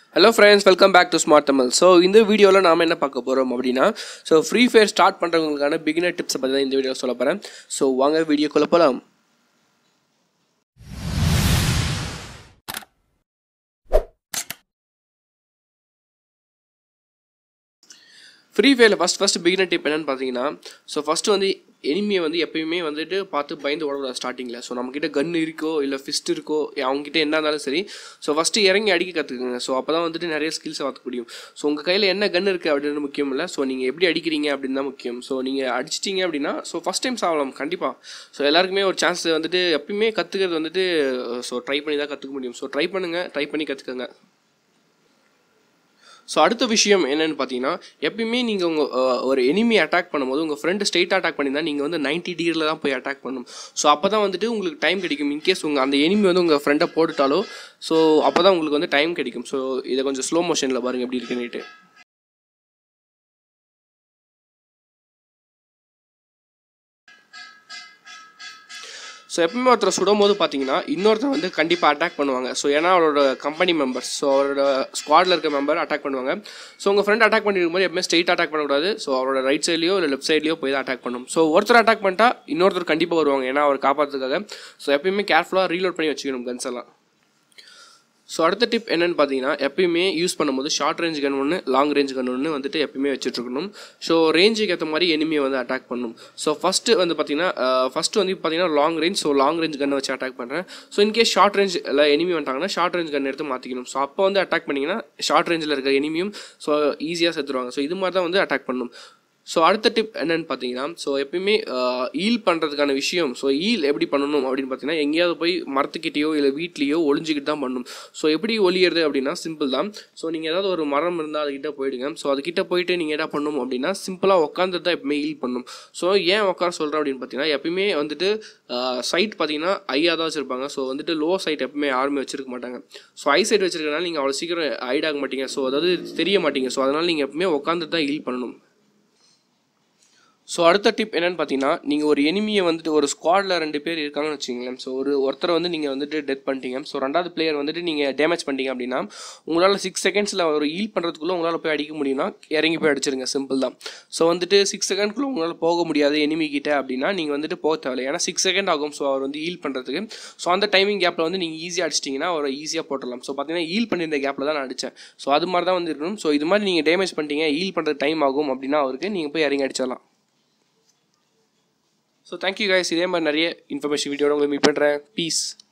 hello friends welcome back to smart Tamil so இந்த வீடியோவில் நாம் என்ன பார்க்க போகிறோம் அப்படின்னா ஸோ ஃப்ரீ ஃபயர் ஸ்டார்ட் பண்ணுறவங்களுக்கான பிகினர் டிப்ஸை பற்றி தான் இந்த வீடியோ சொல்ல போகிறேன் ஸோ வாங்க வீடியோக்குள்ளே போகலாம் ஃப்ரீ ஃபயரில் ஃபஸ்ட் ஃபஸ்ட் பிகினர் டிப் என்னன்னு பார்த்தீங்கன்னா ஸோ ஃபஸ்ட்டு வந்து எனிமியை வந்து எப்பயுமே வந்துட்டு பார்த்து பயந்து ஓடக்கூடாது ஸ்டார்டிங்கில் ஸோ நம்மக்கிட்ட கன் இருக்கோ இல்லை ஃபிஸ்ட் இருக்கோ அவங்ககிட்ட என்ன இருந்தாலும் சரி ஸோ ஃபஸ்ட்டு இறங்கி அடிக்க கற்றுக்குங்க ஸோ அப்போ தான் வந்துட்டு நிறைய ஸ்கில்ஸை பார்த்துக்க முடியும் ஸோ உங்கள் கையில் என்ன கன் இருக்குது அப்படின்னு முக்கியம் இல்லை ஸோ நீங்கள் எப்படி அடிக்கிறீங்க அப்படின்னு தான் முக்கியம் ஸோ நீங்கள் அடிச்சிட்டிங்க அப்படின்னா ஸோ ஃபஸ்ட் டைம் சாகலாம் கண்டிப்பாக ஸோ எல்லாருக்குமே ஒரு சான்ஸ் வந்துட்டு எப்பயுமே கற்றுக்கிறது வந்துட்டு ஸோ ட்ரை பண்ணி தான் கற்றுக்க முடியும் ஸோ ட்ரை பண்ணுங்கள் ட்ரை பண்ணி கற்றுக்கங்க ஸோ அடுத்த விஷயம் என்னன்னு பார்த்தீங்கன்னா எப்பயுமே நீங்கள் உங்கள் ஒரு எனிமி அட்டாக் பண்ணும்போது உங்கள் ஃப்ரெண்டு ஸ்ட்ரெயிட் அட்டாக் பண்ணியிருந்தா நீங்கள் வந்து நைன்ட்டி டிகிரியில் தான் போய் அட்டாக் பண்ணணும் ஸோ அப்போ தான் வந்துட்டு உங்களுக்கு டைம் கிடைக்கும் இன்கேஸ் உங்கள் அந்த எனிமி வந்து உங்கள் ஃப்ரெண்டை போட்டுட்டாலோ ஸோ அப்போ தான் உங்களுக்கு வந்து டைம் கிடைக்கும் ஸோ இதை கொஞ்சம் ஸ்லோ மோஷனில் பாருங்கள் எப்படி இருக்குன்னுட்டு ஸோ எப்பவுமே ஒருத்தர் சுடும்போது பார்த்தீங்கன்னா இன்னொருத்தர் வந்து கண்டிப்பாக அட்டாக் பண்ணுவாங்க ஸோ ஏன்னா அவரோட கம்பெனி மெம்பர்ஸ் ஸோ அவரோட ஸ்குவாடில் இருக்க மெம்பர் அட்டாக் பண்ணுவாங்க ஸோ உங்கள் ஃப்ரெண்ட் அட்டாக் பண்ணிருக்கும்போது எப்பவுமே ஸ்ட்ரெயிட் அட்டாக் பண்ணக்கூடாது ஸோ அவரோட ரைட் சைட்லையோ இல்லை லெஃப்ட் சைட்லையோ போய் தான் அட்டாக் பண்ணணும் ஸோ ஒருத்தர் அட்டாக் பண்ணிட்டா இன்னொருத்தர் கண்டிப்பாக வருவாங்க ஏன்னா அவர் காப்பாற்றுறதுக்காக ஸோ எப்பயுமே கேர்ஃபுல்லாக ரீலோட் பண்ணி வச்சுக்கணும் கன்ஸ் எல்லாம் ஸோ அடுத்த டிப் என்னென்னு பார்த்தீங்கன்னா எப்பயுமே யூஸ் பண்ணும்போது ஷார்ட் ரேஞ்ச் கன் ஒன்று லாங் ரேஞ்ச் கன் ஒன்று வந்துட்டு எப்பயுமே வச்சுட்ருக்கணும் ஸோ ரேஞ்சுக்கு ஏற்ற மாதிரி எனிமியை வந்து அட்டாக் பண்ணணும் ஸோ ஃபஸ்ட்டு வந்து பார்த்தீங்கன்னா ஃபஸ்ட்டு வந்து பார்த்தீங்கன்னா long range so long range கன்னை வச்சு அட்டாக் பண்ணுறேன் ஸோ இன்கேஸ் ஷார்ட் ரேஞ்ச் இல்லை எனிமி வந்துட்டாங்கன்னா ஷார்ட் ரேஞ்ச் கன் எடுத்து மாற்றிக்கணும் ஸோ அப்போ வந்து அட்டாக் பண்ணிங்கன்னா ஷார்ட் ரேஞ்சில் இருக்க எனிமியும் ஸோ ஈஸியாக செத்துருவாங்க ஸோ இது மாதிரி தான் வந்து அட்டாக் பண்ணணும் ஸோ அடுத்த டிப் என்னன்னு பார்த்தீங்கன்னா ஸோ எப்பயுமே ஈல் பண்ணுறதுக்கான விஷயம் ஸோ ஈல் எப்படி பண்ணணும் அப்படின்னு பார்த்தீங்கன்னா எங்கேயாவது போய் மரத்துக்கிட்டேயோ இல்லை வீட்லேயோ ஒளிஞ்சிக்கிட்டு தான் பண்ணணும் ஸோ எப்படி ஒளியிறது அப்படின்னா சிம்பிள் தான் ஸோ நீங்கள் ஏதாவது ஒரு மரம் இருந்தால் அதுக்கிட்ட போயிடுங்க ஸோ அதுக்கிட்ட போயிட்டு நீங்கள் என்ன பண்ணணும் அப்படின்னா சிம்பிளாக உட்காந்துட்டு தான் எப்பவுமே ஈல் பண்ணணும் ஸோ ஏன் உட்கார சொல்கிறேன் அப்படின்னு பார்த்தீங்கன்னா எப்பயுமே வந்துட்டு சைட் பார்த்தீங்கன்னா ஐயாக தான் வச்சுருப்பாங்க ஸோ வந்துட்டு லோ சைட் எப்பவுமே யாருமே வச்சிருக்க மாட்டாங்க ஸோ ஐ சைட் வச்சிருக்கனால நீங்கள் அவ்வளோ சீக்கிரம் ஐட் ஆக மாட்டீங்க ஸோ அதாவது தெரிய மாட்டீங்க ஸோ அதனால் நீங்கள் எப்பவுமே உட்காந்துட்டு தான் ஈல் பண்ணணும் ஸோ அடுத்த டிப் என்னென்னு பார்த்தீங்கன்னா நீங்கள் ஒரு எனிமியை வந்துட்டு ஒரு ஸ்குவாடில் ரெண்டு பேர் இருக்காங்கன்னு வச்சுங்களேன் ஸோ ஒரு ஒருத்தரை வந்து நீங்கள் வந்துட்டு டெத் பண்ணிட்டீங்க ஸோ ரெண்டாவது பிளேயர் வந்துட்டு நீங்கள் டேமேஜ் பண்ணிட்டீங்க அப்படின்னா உங்களால் சிக்ஸ் செகண்ட்ஸில் ஒரு ஈல் பண்ணுறதுக்குள்ளே உங்களால் போய் அடிக்க முடியும்னா இறங்கி போய் அடிச்சிருங்க சிம்பிள் தான் ஸோ வந்துட்டு சிக்ஸ் செகண்ட்குள்ளே உங்களால் போக முடியாது எனிமி கிட்ட அப்படின்னா நீங்கள் வந்துட்டு போக தேவையில்லை ஏன்னா சிக்ஸ் செகண்ட் ஆகும் ஸோ அவர் வந்து ஈல் பண்ணுறதுக்கு ஸோ அந்த டைமிங் கேப்பில் வந்து நீங்கள் ஈஸியாக அடிச்சிட்டிங்கன்னா அவரை ஈஸியாக போட்டுடலாம் ஸோ பார்த்தீங்கன்னா ஈல் பண்ணியிருந்த கேப்பில் தான் நான் அடித்தேன் ஸோ அது மாதிரி தான் வந்து இருக்கணும் ஸோ இது மாதிரி நீங்கள் டேமேஜ் பண்ணிட்டீங்க ஈல் பண்ணுறது டைம் ஆகும் அப்படின்னா அவருக்கு நீங்கள் போய் இறங்கி அடிச்சிடலாம் ஸோ தேங்க்யூ கைஸ் இதே மாதிரி நிறைய இன்ஃபர்மேஷன் வீடியோட உங்களை மீட் பண்ணுறேன் பீஸ்